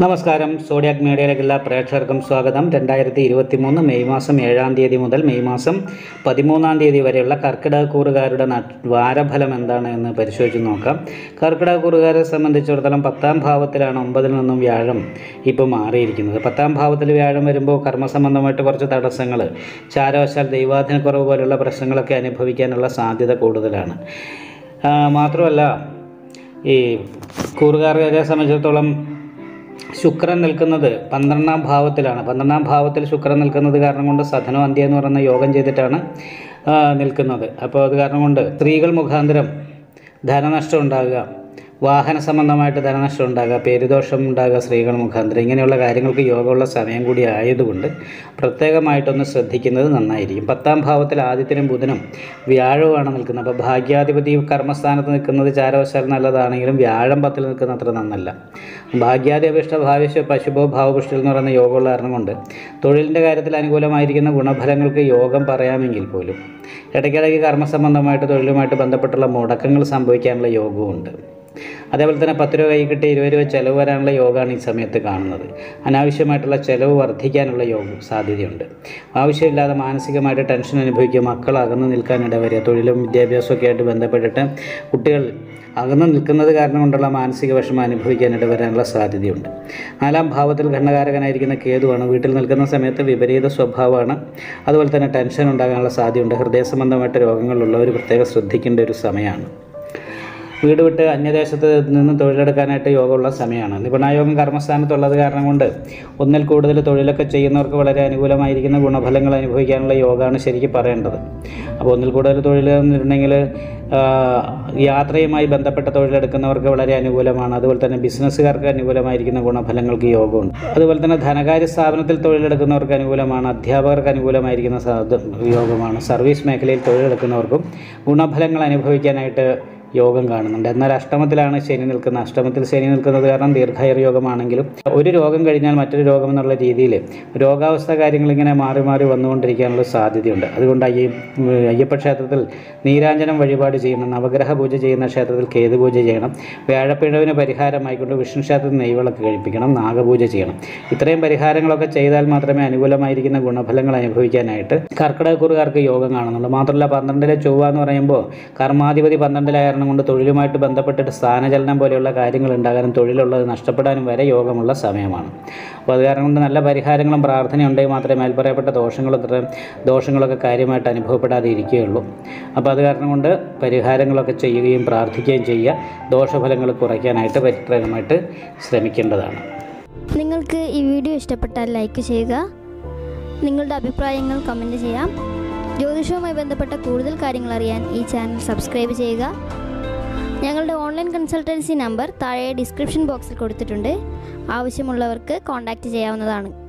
നമസ്കാരം സോഡിയാക് മീഡിയയിലേക്ക് എല്ലാ പ്രേക്ഷകർക്കും സ്വാഗതം രണ്ടായിരത്തി ഇരുപത്തി മൂന്ന് മെയ് മാസം ഏഴാം തീയതി മുതൽ മെയ് മാസം പതിമൂന്നാം തീയതി വരെയുള്ള കർക്കിടക കൂറുകാരുടെ നട്ട് വാരഫലം എന്താണ് എന്ന് പരിശോധിച്ച് നോക്കാം കർക്കിടക കൂറുകാരെ സംബന്ധിച്ചിടത്തോളം പത്താം ഭാവത്തിലാണ് ഒമ്പതിൽ നിന്നും വ്യാഴം ഇപ്പോൾ മാറിയിരിക്കുന്നത് പത്താം ഭാവത്തിൽ വ്യാഴം വരുമ്പോൾ കർമ്മസംബന്ധമായിട്ട് കുറച്ച് തടസ്സങ്ങൾ ചാരവശാൽ ദൈവാധീനക്കുറവ് പോലുള്ള പ്രശ്നങ്ങളൊക്കെ അനുഭവിക്കാനുള്ള സാധ്യത കൂടുതലാണ് ആ, മാത്രമല്ല ഈ കൂറുകാരെ സംബന്ധിച്ചിടത്തോളം ശുക്രൻ നിൽക്കുന്നത് പന്ത്രണ്ടാം ഭാവത്തിലാണ് പന്ത്രണ്ടാം ഭാവത്തിൽ ശുക്രൻ നിൽക്കുന്നത് കാരണം കൊണ്ട് സധനോ അന്ത്യ എന്ന് പറയുന്ന യോഗം ചെയ്തിട്ടാണ് ആ, നിൽക്കുന്നത് അപ്പോൾ അത് കാരണം കൊണ്ട് സ്ത്രീകൾ മുഖാന്തരം ധനനഷ്ടം ഉണ്ടാകുക വാഹന സംബന്ധമായിട്ട് ധനനഷ്ടം ഉണ്ടാകുക പേരുദോഷം ഉണ്ടാകുക സ്ത്രീകൾ മുഖാന്തരം ഇങ്ങനെയുള്ള കാര്യങ്ങൾക്ക് യോഗമുള്ള സമയം കൂടി ആയതുകൊണ്ട് പ്രത്യേകമായിട്ടൊന്ന് ശ്രദ്ധിക്കുന്നത് നന്നായിരിക്കും പത്താം ഭാവത്തിൽ ആദിത്യനും ബുധനും വ്യാഴവുമാണ് നിൽക്കുന്നത് അപ്പോൾ ഭാഗ്യാധിപതി കർമ്മസ്ഥാനത്ത് നിൽക്കുന്നത് ചാരവശാൽ നല്ലതാണെങ്കിലും വ്യാഴം പത്തിൽ നിൽക്കുന്ന അത്ര നന്നല്ല ഭാഗ്യാധിപഷ്ട ഭാവിശ്വ പശുഭോ ഭാവപുഷ്ടിൽ എന്ന് പറയുന്ന യോഗമുള്ള കാരണം കൊണ്ട് തൊഴിലിൻ്റെ കാര്യത്തിൽ അനുകൂലമായിരിക്കുന്ന ഗുണഫലങ്ങൾക്ക് യോഗം പറയാമെങ്കിൽ പോലും ഇടയ്ക്കിടയ്ക്ക് കർമ്മസംബന്ധമായിട്ട് തൊഴിലുമായിട്ട് ബന്ധപ്പെട്ടുള്ള മുടക്കങ്ങൾ സംഭവിക്കാനുള്ള യോഗവുമുണ്ട് അതേപോലെ തന്നെ പത്ത് രൂപ കൈ കിട്ടി ഇരുപത് രൂപ ചിലവ് വരാനുള്ള യോഗമാണ് ഈ സമയത്ത് കാണുന്നത് അനാവശ്യമായിട്ടുള്ള ചിലവ് വർദ്ധിക്കാനുള്ള യോഗം സാധ്യതയുണ്ട് ആവശ്യമില്ലാതെ മാനസികമായിട്ട് ടെൻഷൻ അനുഭവിക്കുക മക്കൾ അകന്നു നിൽക്കാനിട വരിക തൊഴിലും വിദ്യാഭ്യാസവും ഒക്കെ ആയിട്ട് ബന്ധപ്പെട്ടിട്ട് കുട്ടികൾ അകന്നു നിൽക്കുന്നത് കാരണം കൊണ്ടുള്ള മാനസിക വിഷമം അനുഭവിക്കാനിട വരാനുള്ള സാധ്യതയുണ്ട് നാലാം ഭാവത്തിൽ ഘടകാരകനായിരിക്കുന്ന കേതുവാണ് വീട്ടിൽ നിൽക്കുന്ന സമയത്ത് വിപരീത സ്വഭാവമാണ് അതുപോലെ തന്നെ ടെൻഷൻ ഉണ്ടാകാനുള്ള സാധ്യതയുണ്ട് ഹൃദയ സംബന്ധമായിട്ട് രോഗങ്ങളുള്ളവർ പ്രത്യേകം ശ്രദ്ധിക്കേണ്ട ഒരു സമയമാണ് വീട് വിട്ട് അന്യദേശത്ത് നിന്ന് തൊഴിലെടുക്കാനായിട്ട് യോഗമുള്ള സമയമാണ് നിപുണായോഗം കർമ്മസ്ഥാനത്തുള്ളത് കാരണം കൊണ്ട് ഒന്നിൽ കൂടുതൽ തൊഴിലൊക്കെ ചെയ്യുന്നവർക്ക് വളരെ അനുകൂലമായിരിക്കുന്ന ഗുണഫലങ്ങൾ അനുഭവിക്കാനുള്ള യോഗമാണ് ശരിക്കും പറയേണ്ടത് അപ്പോൾ ഒന്നിൽ കൂടുതൽ തൊഴിൽ എന്നിട്ടുണ്ടെങ്കിൽ യാത്രയുമായി ബന്ധപ്പെട്ട തൊഴിലെടുക്കുന്നവർക്ക് വളരെ അനുകൂലമാണ് അതുപോലെ തന്നെ ബിസിനസ്സുകാർക്ക് അനുകൂലമായിരിക്കുന്ന ഗുണഫലങ്ങൾക്ക് യോഗമുണ്ട് അതുപോലെ തന്നെ ധനകാര്യ സ്ഥാപനത്തിൽ തൊഴിലെടുക്കുന്നവർക്ക് അനുകൂലമാണ് അധ്യാപകർക്ക് അനുകൂലമായിരിക്കുന്ന സാധ- യോഗമാണ് സർവീസ് മേഖലയിൽ തൊഴിലെടുക്കുന്നവർക്കും ഗുണഫലങ്ങൾ അനുഭവിക്കാനായിട്ട് യോഗം കാണുന്നുണ്ട് എന്നാൽ അഷ്ടമത്തിലാണ് ശനി നിൽക്കുന്നത് അഷ്ടമത്തിൽ ശനി നിൽക്കുന്നത് കാരണം ദീർഘായുർ യോഗമാണെങ്കിലും ഒരു രോഗം കഴിഞ്ഞാൽ മറ്റൊരു രോഗം എന്നുള്ള രീതിയിൽ രോഗാവസ്ഥ കാര്യങ്ങൾ ഇങ്ങനെ മാറി മാറി വന്നുകൊണ്ടിരിക്കാനുള്ള സാധ്യതയുണ്ട് അതുകൊണ്ട് അയ്യ അയ്യപ്പ ക്ഷേത്രത്തിൽ നീരാഞ്ജനം വഴിപാട് ചെയ്യണം നവഗ്രഹ പൂജ ചെയ്യുന്ന ക്ഷേത്രത്തിൽ കേതു പൂജ ചെയ്യണം വ്യാഴപ്പിഴവിന് പരിഹാരമായിക്കൊണ്ട് വിഷ്ണു ക്ഷേത്രത്തിൽ നെയ്വിളക്ക് കഴിപ്പിക്കണം നാഗപൂജ ചെയ്യണം ഇത്രയും പരിഹാരങ്ങളൊക്കെ ചെയ്താൽ മാത്രമേ അനുകൂലമായിരിക്കുന്ന ഗുണഫലങ്ങൾ അനുഭവിക്കാനായിട്ട് കർക്കിടകക്കുറുകാർക്ക് യോഗം കാണുന്നുള്ളൂ മാത്രമല്ല പന്ത്രണ്ടിലെ ചൊവ്വ എന്ന് പറയുമ്പോൾ കർമാധിപതി പന്ത്രണ്ടിലായ കാരണം കൊണ്ട് തൊഴിലുമായിട്ട് ബന്ധപ്പെട്ടിട്ട് സ്ഥാനചലനം പോലെയുള്ള കാര്യങ്ങൾ ഉണ്ടാകാനും തൊഴിലുള്ളത് നഷ്ടപ്പെടാനും വരെ യോഗമുള്ള സമയമാണ് അപ്പോൾ അത് കാരണം കൊണ്ട് നല്ല പരിഹാരങ്ങളും പ്രാർത്ഥനയും ഉണ്ടെങ്കിൽ മാത്രമേ മേൽപ്പറയപ്പെട്ട ദോഷങ്ങളൊക്കെ ദോഷങ്ങളൊക്കെ കാര്യമായിട്ട് അനുഭവപ്പെടാതെ ഇരിക്കുകയുള്ളൂ അപ്പോൾ അത് കാരണം കൊണ്ട് പരിഹാരങ്ങളൊക്കെ ചെയ്യുകയും പ്രാർത്ഥിക്കുകയും ചെയ്യുക ദോഷഫലങ്ങൾ കുറയ്ക്കാനായിട്ട് പരിപ്രേമമായിട്ട് ശ്രമിക്കേണ്ടതാണ് നിങ്ങൾക്ക് ഈ വീഡിയോ ഇഷ്ടപ്പെട്ടാൽ ലൈക്ക് ചെയ്യുക നിങ്ങളുടെ അഭിപ്രായങ്ങൾ കമൻറ്റ് ചെയ്യാം ജ്യോതിഷവുമായി ബന്ധപ്പെട്ട കൂടുതൽ കാര്യങ്ങൾ അറിയാൻ ഈ ചാനൽ സബ്സ്ക്രൈബ് ചെയ്യുക ഞങ്ങളുടെ ഓൺലൈൻ കൺസൾട്ടൻസി നമ്പർ താഴെ ഡിസ്ക്രിപ്ഷൻ ബോക്സിൽ കൊടുത്തിട്ടുണ്ട് ആവശ്യമുള്ളവർക്ക് കോൺടാക്റ്റ് ചെയ്യാവുന്നതാണ്